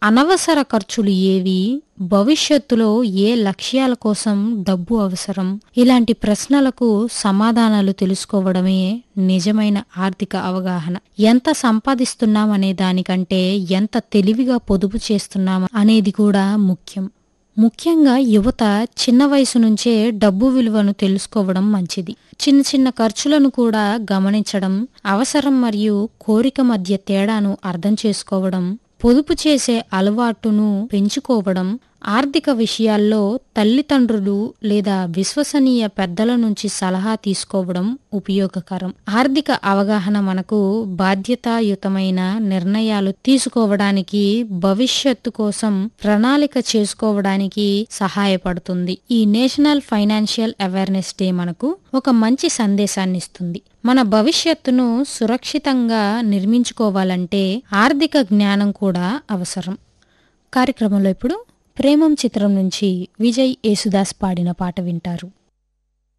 అనవసర ఖర్చులు ఏవి భవిష్యత్తులో ఏ లక్ష్యాల కోసం డబ్బు అవసరం ఇలాంటి ప్రశ్నలకు సమాధానాలు తెలుసుకోవడమే నిజమైన ఆర్థిక అవగాహన ఎంత సంపాదిస్తున్నాం అనే దానికంటే ఎంత తెలివిగా పొదుపు చేస్తున్నాం అనేది కూడా ముఖ్యం ముఖ్యంగా యువత చిన్న వయసు నుంచే డబ్బు విలువను తెలుసుకోవడం మంచిది చిన్న చిన్న ఖర్చులను కూడా గమనించడం అవసరం మరియు కోరిక మధ్య తేడాను అర్థం చేసుకోవడం పొదుపు చేసే అలవాటును పెంచుకోవడం ఆర్థిక విషయాల్లో తల్లిదండ్రులు లేదా విశ్వసనీయ పెద్దల నుంచి సలహా తీసుకోవడం ఉపయోగకరం ఆర్థిక అవగాహన మనకు బాధ్యతాయుతమైన నిర్ణయాలు తీసుకోవడానికి భవిష్యత్తు కోసం ప్రణాళిక చేసుకోవడానికి సహాయపడుతుంది ఈ నేషనల్ ఫైనాన్షియల్ అవేర్నెస్ డే మనకు ఒక మంచి సందేశాన్ని ఇస్తుంది మన భవిష్యత్తును సురక్షితంగా నిర్మించుకోవాలంటే ఆర్థిక జ్ఞానం కూడా అవసరం కార్యక్రమంలో ఇప్పుడు ప్రేమం చిత్రం నుంచి విజయ్ యేసుదాస్ పాడిన పాట వింటారు